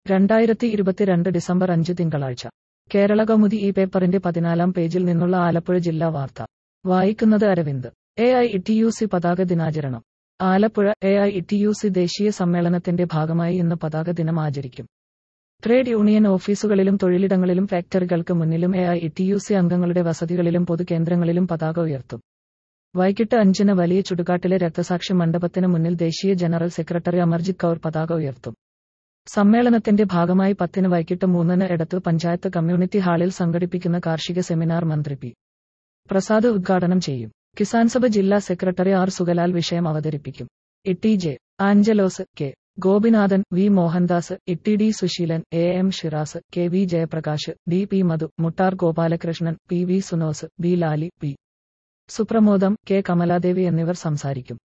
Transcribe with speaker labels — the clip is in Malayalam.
Speaker 1: രണ്ടായിരത്തി ഇരുപത്തിരണ്ട് ഡിസംബർ അഞ്ച് തിങ്കളാഴ്ച കേരള കൗമുദി ഈ പേപ്പറിന്റെ പതിനാലാം പേജിൽ നിന്നുള്ള ആലപ്പുഴ ജില്ലാ വാർത്ത വായിക്കുന്നത് Aravind A I T U C പതാക ദിനാചരണം Alappuzha A I T U C ദേശീയ സമ്മേളനത്തിന്റെ ഭാഗമായി ഇന്ന് പതാക ദിനം ആചരിക്കും ട്രേഡ് യൂണിയൻ ഓഫീസുകളിലും തൊഴിലിടങ്ങളിലും ഫാക്ടറികൾക്ക് മുന്നിലും A I T U C അംഗങ്ങളുടെ വസതികളിലും പൊതുകേന്ദ്രങ്ങളിലും പതാക ഉയർത്തും വൈകിട്ട് അഞ്ചിന് വലിയ ചുടുകാട്ടിലെ രക്തസാക്ഷി മണ്ഡപത്തിന് മുന്നിൽ ദേശീയ ജനറൽ സെക്രട്ടറി അമർജിത് കൗർ പതാക ഉയർത്തും സമ്മേളനത്തിന്റെ ഭാഗമായി പത്തിന് വൈകിട്ട് മൂന്നിന് എടത്ത് പഞ്ചായത്ത് കമ്മ്യൂണിറ്റി ഹാളിൽ സംഘടിപ്പിക്കുന്ന കാർഷിക സെമിനാർ മന്ത്രി പി പ്രസാദ് ഉദ്ഘാടനം ചെയ്യും കിസാൻ സഭ ജില്ലാ സെക്രട്ടറി ആർ സുഗലാൽ വിഷയം അവതരിപ്പിക്കും Itty J Angelos K Gopinathan V Mohandas Itty D Susheelan A M Shiraz K V Jayaprakash D P Madhu Muttar Gopalakrishnan P V Sunos B Lali P Supramodam K Kamaladevi എന്നിവർ സംസാരിക്കും